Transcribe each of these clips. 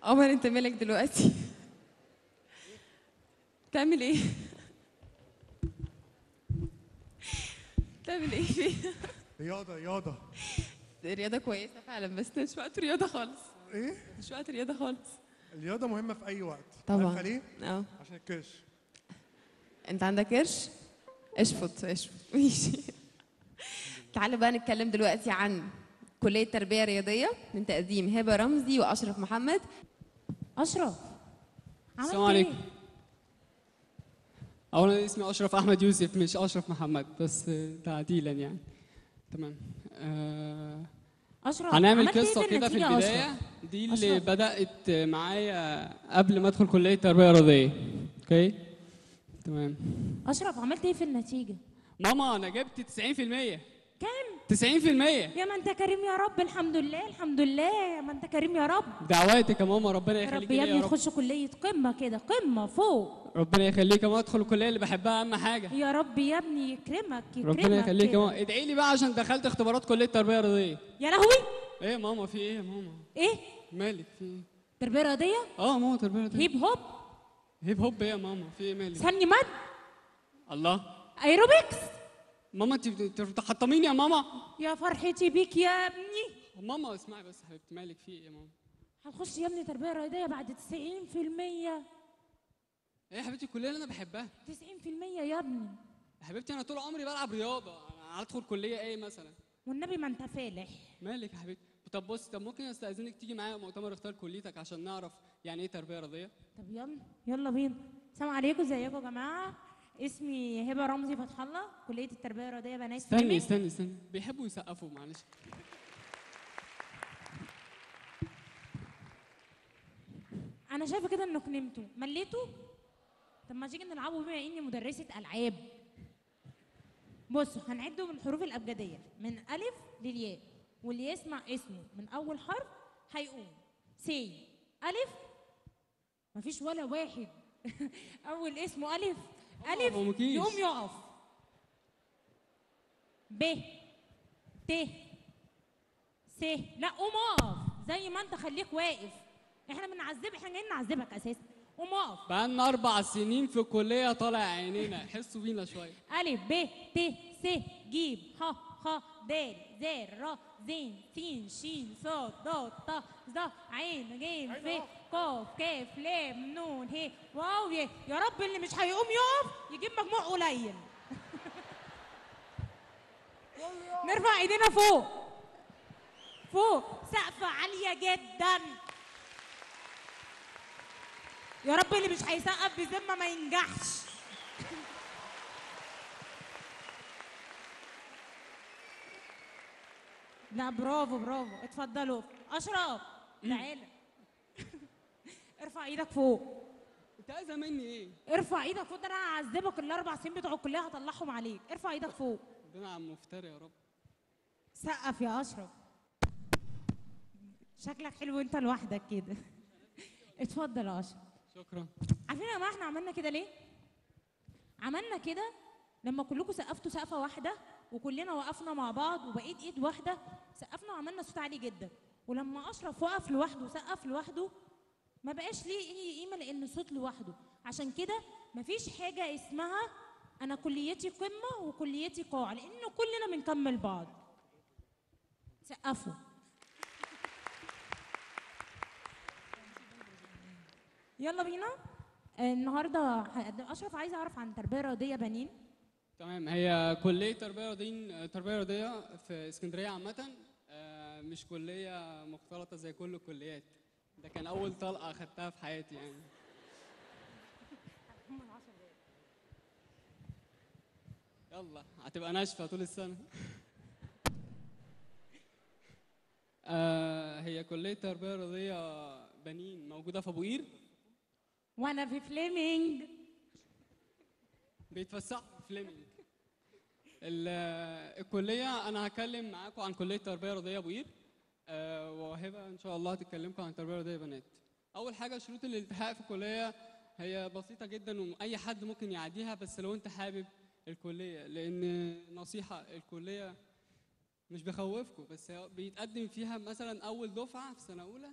عمر انت مالك دلوقتي تعمل ايه تعمل ايه فيه رياضه رياضه رياضه كويسه فعلا بس مش وقت رياضه خالص ايه مش وقت رياضه خالص الرياضه مهمه في اي وقت طبعاً. عارفه ليه اه عشان الكرش انت عندك قرش اشفط اشفط ماشي تعالوا بقى نتكلم دلوقتي عن كلية تربية رياضية من تقديم هبة رمزي وأشرف محمد اشرف عملت السلام عليكم ايه؟ اولا اسمي اشرف احمد يوسف مش اشرف محمد بس تعديلا يعني تمام آه اشرف هنعمل عملت إيه قصه كده في النتيجة يا البدايه أشرف؟ دي اللي أشرف. بدات معايا قبل ما ادخل كليه تربيه رياضيه اوكي تمام اشرف عملت ايه في النتيجه ماما انا جبت 90% كام 90% يا ما انت كريم يا رب الحمد لله الحمد لله يا ما انت كريم يا رب دعواتك يا ماما ربنا يا يخليك رب يا ليا ابني يا رب تخش كليه قمه كده قمه فوق ربنا يخليك يا ماما ادخل الكليه اللي بحبها اهم حاجه يا رب يا ابني يكرمك يكرمك ربنا يخليك يا كده. ماما ادعي لي بقى عشان دخلت اختبارات كليه تربيه رياضيه يا لهوي ايه يا ماما في ايه يا ماما ايه مالك في ايه تربيه رياضيه اه ماما تربيه رياضيه هيب هوب هيب هوب ايه يا ماما في ايه مالك ثاني مد الله ايروبكس ماما انت بت- بتحطميني يا ماما يا فرحتي بيك يا ابني ماما اسمعي بس يا حبيبتي مالك في ايه يا ماما هتخش يا ابني تربيه رياضيه بعد 90% ايه يا حبيبتي الكليه اللي انا بحبها 90% يا ابني يا حبيبتي انا طول عمري بلعب رياضه انا هدخل كليه ايه مثلا والنبي ما انت فالح مالك يا حبيبتي طب بص طب ممكن استاذنك تيجي معايا مؤتمر اختار كليتك عشان نعرف يعني ايه تربيه رياضيه طب يلا يلا بينا السلام عليكم ازيكم يا جماعه اسمي هبه رمزي فتح الله كليه التربيه الرياضيه بنات استني فيمي. استني استني بيحبوا يسقفوا معلش انا شايفه كده انكم نمتوا مليتوا طب ما تيجي نلعبوا بما اني مدرسه العاب بصوا هنعدوا من الحروف الابجديه من الف للياء واللي يسمع اسمه من اول حرف هيقوم سي الف مفيش ولا واحد اول اسمه الف الف هو مكيش. يقوم يقف ب ت س لا قوم اقف زي ما انت خليك واقف احنا بنعذب احنا جايين نعذبك اساسا قوم اقف بقالنا اربع سنين في الكليه طالع عينينا حسوا بينا شويه ألف ب ت س ج ح خ د ز ر ز س ش ص ض ط ظ عين ج ف ق ك ل ن ه واو ي يا رب اللي مش هيقوم يقف يجيب مجموع قليل نرفع ايدينا فوق فوق سقفة عالية جدا يا رب اللي مش هيسقف بذمة ما ينجحش لا برافو برافو اتفضلوا اشرف تعالى ارفع ايدك فوق انت عايزه مني ايه ارفع ايدك فوق ده انا هعذبك الاربع سنين بتوع الكليه هطلعهم عليك ارفع ايدك فوق ربنا عم مفتري يا رب سقف يا اشرف شكلك حلو انت لوحدك كده اتفضل يا اشرف شكرا عارفين يا جماعه احنا عملنا كده ليه عملنا كده لما كلكم سقفتوا سقفه واحده وكلنا وقفنا مع بعض وبقيت ايد واحده سقفنا وعملنا صوت عالي جدا ولما اشرف وقف لوحده وسقف لوحده ما بقاش ليه اي قيمه لان الصوت لوحده عشان كده مفيش حاجه اسمها انا كليتي قمه وكليتي قاع لان كلنا بنكمل بعض سقفوا يلا بينا آه، النهارده هقدم- اشرف عايزه اعرف عن تربيه رياضيه بنين تمام هي كلية تربية رياضيين تربية رياضية في اسكندرية عامة آه، مش كلية مختلطة زي كل الكليات ده كان أول طلقة أخدتها في حياتي يعني يلا هتبقى ناشفة طول السنة آه، هي كلية تربية رياضية بنين موجودة في أبو قير وانا في فليمنج بيتفسحوا في فليمنج ال- الكليه انا هتكلم معاكم عن كليه تربيه رياضيه ابو قير آه، وهبه ان شاء الله هتكلمكم عن تربيه رياضيه بنات اول حاجه شروط الالتحاق في الكليه هي بسيطه جدا واي حد ممكن يعديها بس لو انت حابب الكليه لان نصيحه الكليه مش بخوفكم بس هو بيتقدم فيها مثلا اول دفعه في سنه اولى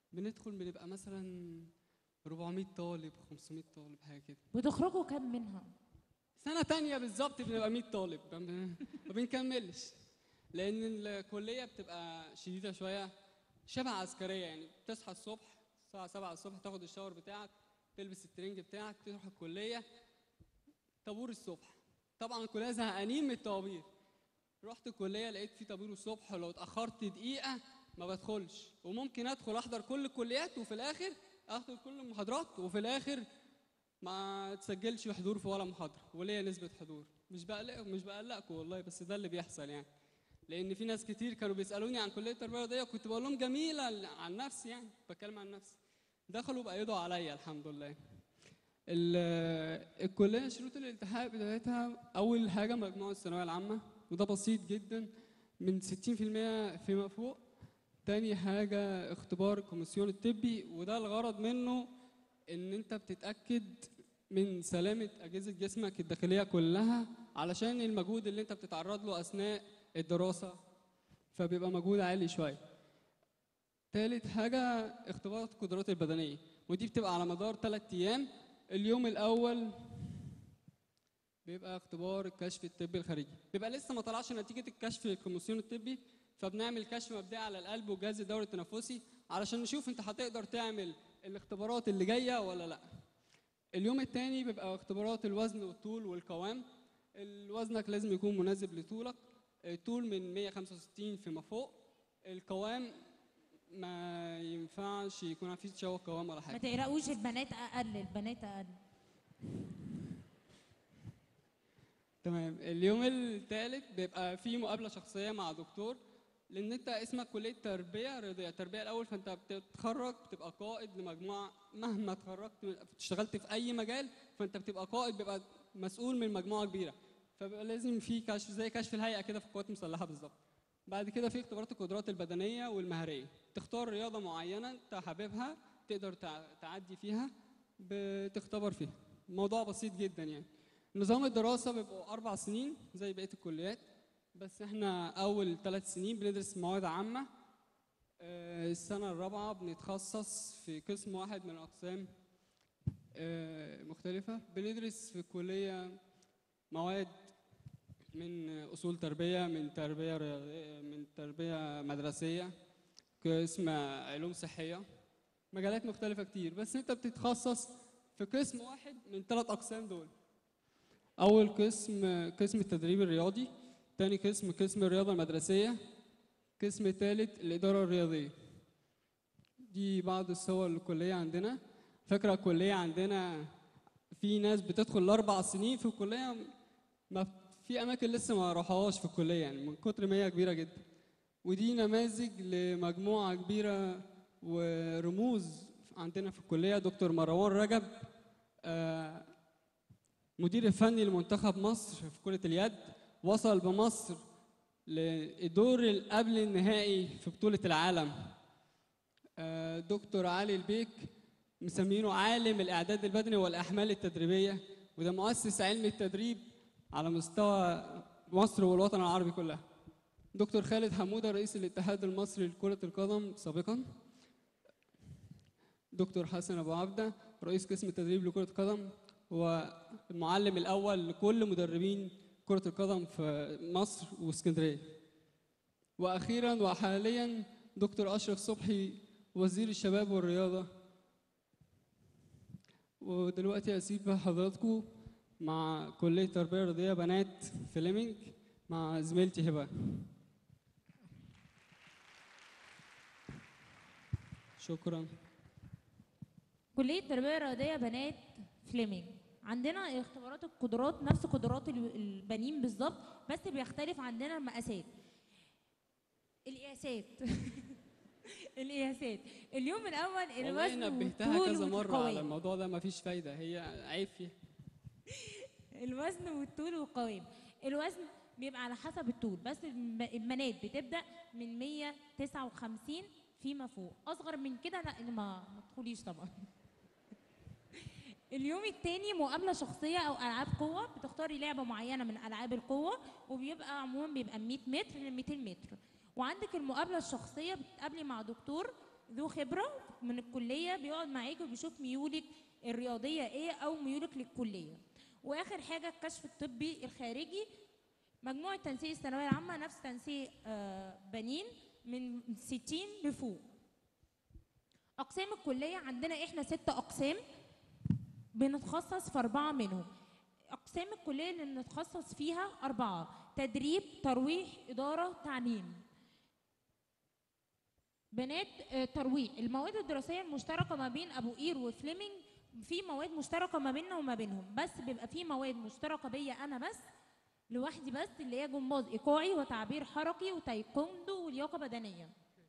بندخل بنبقى مثلا 400 طالب 500 طالب حاجه كده بتخرجوا كام منها سنة تانية بالظبط بنبقى 100 طالب ما بن- ما بنكملش لأن الكلية بتبقى شديدة شوية شبه عسكرية يعني بتصحى الصبح الساعة 7 الصبح تاخد الشاور بتاعك تلبس الترنج بتاعك تروح الكلية طابور الصبح طبعا الكلية زهقانين من الطوابير رحت الكلية لقيت في طابور الصبح لو اتأخرت دقيقة ما بدخلش وممكن أدخل أحضر كل الكليات وفي الآخر أحضر كل المحاضرات وفي الآخر ما تسجلش حضور في ولا محاضرة وليا نسبة حضور مش بقلق مش بقلقكم والله بس ده اللي بيحصل يعني لأن في ناس كتير كانوا بيسألوني عن كلية التربية الرياضية وكنت بقول لهم جميلة عن نفسي يعني بتكلم عن نفسي دخلوا بقى يدعوا عليا الحمد لله ال- الكلية شروط الالتحاق بتاعتها أول حاجة مجموع الثانوية العامة وده بسيط جدا من 60% فيما فوق تاني حاجة اختبار الكوميسيون الطبي وده الغرض منه ان انت بتتأكد من سلامة أجهزة جسمك الداخلية كلها علشان المجهود اللي انت بتتعرض له أثناء الدراسة فبيبقى مجهود عالي شوية تالت حاجة اختبارات القدرات البدنية ودي بتبقى على مدار ثلاث أيام اليوم الأول بيبقى اختبار الكشف الطبي الخارجي بيبقى لسه ما طلعش نتيجة الكشف الكوميسيون الطبي فبنعمل كشف مبدئي على القلب والجهاز الدوري التنفسي علشان نشوف انت هتقدر تعمل الاختبارات اللي جاية ولا لا اليوم التاني بيبقى اختبارات الوزن والطول والقوام وزنك لازم يكون مناسب لطولك الطول من 165 فيما فوق القوام ما ينفعش يكون في تشوه قوام ولا ما حاجه تقرقوش البنات اقل البنات اقل تمام اليوم الثالث بيبقى فيه مقابله شخصيه مع دكتور لان انت اسمك كليه تربيه رياضيه التربيه الاول فانت بتتخرج بتبقى قائد لمجموعه مهما اتخرجت اشتغلت في اي مجال فانت بتبقى قائد بيبقى مسؤول من مجموعه كبيره فبيبقى لازم في كشف زي كشف الهيئه كده في القوات المسلحه بالظبط بعد كده في اختبارات القدرات البدنيه والمهاريه تختار رياضه معينه انت حاببها تقدر تع- تعدي فيها بتختبر فيها الموضوع بسيط جدا يعني نظام الدراسه بيبقوا اربع سنين زي بقيه الكليات بس احنا اول ثلاث سنين بندرس مواد عامه آه، السنه الرابعه بنتخصص في قسم واحد من الاقسام آه، مختلفه بندرس في الكليه مواد من اصول تربيه من تربيه رياضيه من تربيه مدرسيه قسم علوم صحيه مجالات مختلفه كتير بس انت بتتخصص في قسم واحد من ثلاث اقسام دول اول قسم قسم التدريب الرياضي تاني قسم قسم الرياضه المدرسيه قسم الثالث الاداره الرياضيه دي بعض الصور للكليه عندنا فكره الكليه عندنا في ناس بتدخل الاربع سنين في الكليه ما في اماكن لسه ما راحوهاش في الكليه يعني من كتر ما هي كبيره جدا ودي نماذج لمجموعه كبيره ورموز عندنا في الكليه دكتور مروان رجب آه، مدير الفني لمنتخب مصر في كرة اليد وصل بمصر للدور اللي قبل النهائي في بطولة العالم آه، دكتور علي البيك مسمينه عالم الإعداد البدني والأحمال التدريبية وده مؤسس علم التدريب على مستوى مصر والوطن العربي كلها دكتور خالد حمودة رئيس الاتحاد المصري لكرة القدم سابقا دكتور حسن أبو عبدة رئيس قسم التدريب لكرة القدم هو المعلم الأول لكل مدربين كرة القدم في مصر واسكندرية وأخيرا وحاليا دكتور أشرف صبحي وزير الشباب والرياضة ودلوقتي أسيب حضراتكم مع كلية تربية رياضية بنات فليمنج مع زميلتي هبة شكرا كلية تربية رياضية بنات فليمنج عندنا اختبارات القدرات نفس قدرات ال- البنين بالظبط بس بيختلف عندنا المقاسات القياسات القياسات اليوم الاول والله الوزن نبهتها والطول كذا مرة على والقوام الموضوع ده مفيش فايدة هي عيب فيها الوزن والطول والقوام الوزن بيبقى على حسب الطول بس الم- البنات بتبدا من 159 فيما فوق اصغر من كده لا ما ما تدخليش طبعا اليوم التاني مقابله شخصيه او العاب قوه بتختاري لعبه معينه من العاب القوه وبيبقى عموما بيبقى 100 متر ل 200 متر وعندك المقابله الشخصيه بتقابلي مع دكتور ذو خبره من الكليه بيقعد معاكي وبيشوف ميولك الرياضيه ايه او ميولك للكليه واخر حاجه الكشف الطبي الخارجي مجموع تنسيق الثانويه العامه نفس تنسيق آه، بنين من 60 لفوق اقسام الكليه عندنا احنا ست اقسام بنتخصص في اربعه منهم اقسام الكليه اللي بنتخصص فيها اربعه تدريب ترويح اداره تعليم بنات آه، ترويح المواد الدراسيه المشتركه ما بين ابو قير وفليمنج في مواد مشتركه ما بيننا وما بينهم بس بيبقى في مواد مشتركه بيا انا بس لوحدي بس اللي هي جمباز ايقاعي وتعبير حركي وتايكوندو ولياقه بدنيه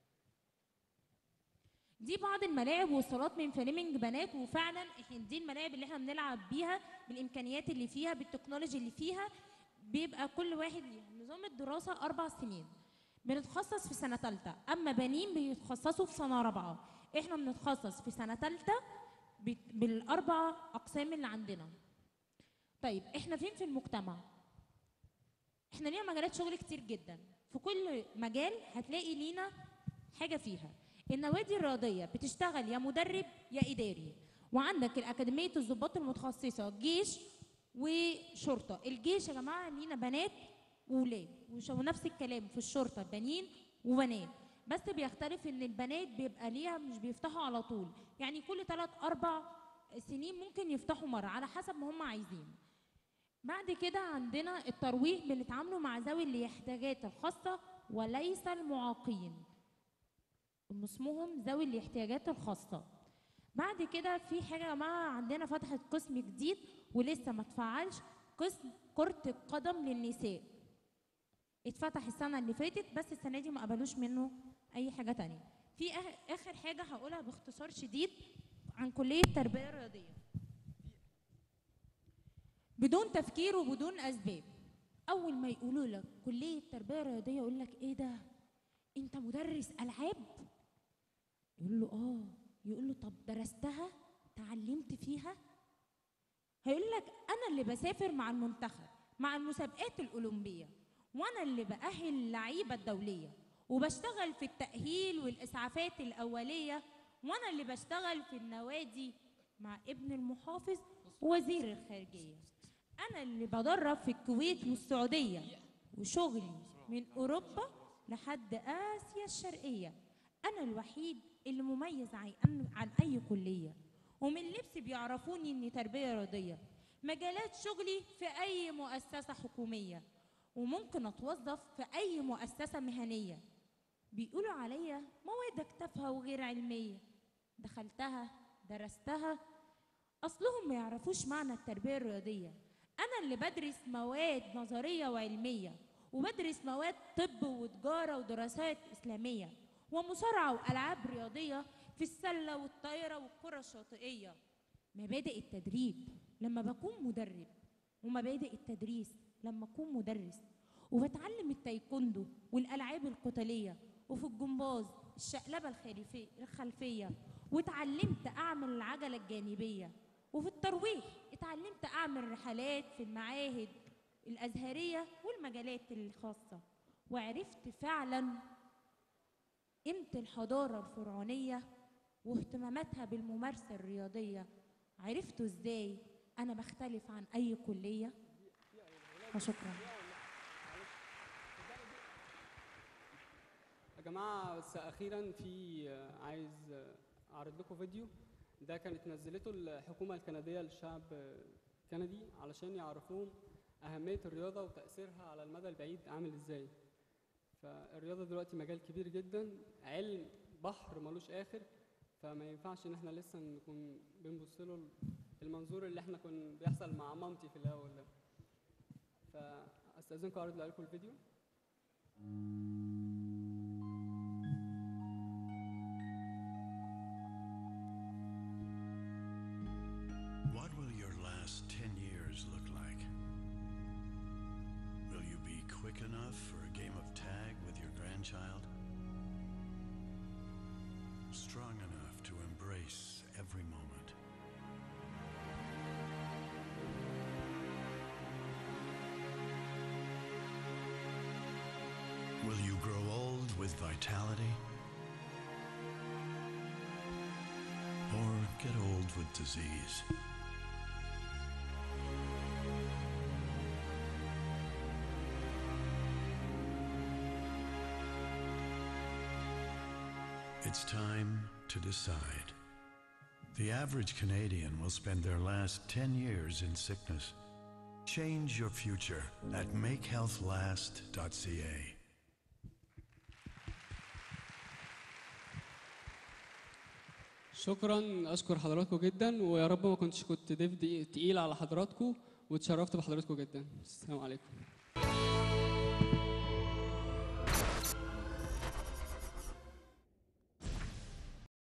دي بعض الملاعب والصالات من فليمنج بنات وفعلا احنا دي الملاعب اللي احنا بنلعب بيها بالامكانيات اللي فيها بالتكنولوجي اللي فيها بيبقى كل واحد ليه نظام الدراسه اربع سنين بنتخصص في سنه ثالثه اما بنين بيتخصصوا في سنه رابعه احنا بنتخصص في سنه ثالثه بالاربع اقسام اللي عندنا طيب احنا فين في المجتمع احنا لينا مجالات شغل كتير جدا في كل مجال هتلاقي لينا حاجه فيها النوادي الرياضيه بتشتغل يا مدرب يا اداري وعندك الاكاديميه الضباط المتخصصه جيش وشرطه الجيش يا جماعه لينا بنات وولاد وش- ونفس الكلام في الشرطه بنين وبنات بس بيختلف ان البنات بيبقى ليها مش بيفتحوا على طول يعني كل 3 4 سنين ممكن يفتحوا مره على حسب ما هم عايزين بعد كده عندنا الترويح بنتعاملوا مع ذوي الاحتياجات الخاصة وليس المعاقين هم اسمهم ذوي الاحتياجات الخاصة بعد كده في حاجة يا جماعة عندنا فتحت قسم جديد ولسه ما اتفعلش قسم كرة القدم للنساء اتفتح السنة اللي فاتت بس السنة دي ما قبلوش منه أي حاجة تانية في آخر- آخر حاجة هقولها باختصار شديد عن كلية التربية الرياضية بدون تفكير وبدون اسباب اول ما يقولوا لك كليه تربيه رياضيه يقول لك ايه ده انت مدرس العاب يقول له اه يقول له طب درستها تعلمت فيها هيقول لك انا اللي بسافر مع المنتخب مع المسابقات الاولمبيه وانا اللي باهل اللعيبه الدوليه وبشتغل في التاهيل والاسعافات الاوليه وانا اللي بشتغل في النوادي مع ابن المحافظ ووزير الخارجيه انا اللي بدرب في الكويت والسعوديه وشغلي من اوروبا لحد اسيا الشرقيه انا الوحيد اللي مميز عن عن اي كليه ومن لبسي بيعرفوني اني تربيه رياضيه مجالات شغلي في اي مؤسسه حكوميه وممكن اتوظف في اي مؤسسه مهنيه بيقولوا عليا موادك تافهه وغير علميه دخلتها درستها اصلهم ما يعرفوش معنى التربيه الرياضيه انا اللي بدرس مواد نظريه وعلميه وبدرس مواد طب وتجاره ودراسات اسلاميه ومصارعه والعاب رياضيه في السله والطايره والكره الشاطئيه مبادئ التدريب لما بكون مدرب ومبادئ التدريس لما اكون مدرس وبتعلم التايكوندو والالعاب القتاليه وفي الجمباز الشقلبه الخلفيه الخلفيه واتعلمت اعمل العجله الجانبيه وفي الترويح اتعلمت اعمل رحلات في المعاهد الازهريه والمجالات الخاصه وعرفت فعلا قيمه الحضاره الفرعونيه واهتماماتها بالممارسه الرياضيه عرفتوا ازاي انا بختلف عن اي كليه وشكرا يا جماعة بس أخيرا في آه، عايز آه، أعرض لكم فيديو ده كانت نزلته الحكومة الكندية للشعب آه، الكندي علشان يعرفوهم أهمية الرياضة وتأثيرها على المدى البعيد عامل إزاي فالرياضة دلوقتي مجال كبير جدا علم بحر ملوش آخر فما ينفعش إن إحنا لسه نكون بنبص له المنظور اللي إحنا كنا بيحصل مع مامتي في الأول ده فأستأذنكم أعرض لكم الفيديو What will your last 10 years look like? Will you be quick enough for a game of tag with your grandchild? Strong enough to embrace every moment? Will you grow old with vitality? get old with disease. It's time to decide. The average Canadian will spend their last 10 years in sickness. Change your future at makehealthlast.ca. شكرا اشكر حضراتكم جدا ويا رب ما كنتش كنت ضيف دي- تقيل على حضراتكم واتشرفت بحضراتكم جدا السلام عليكم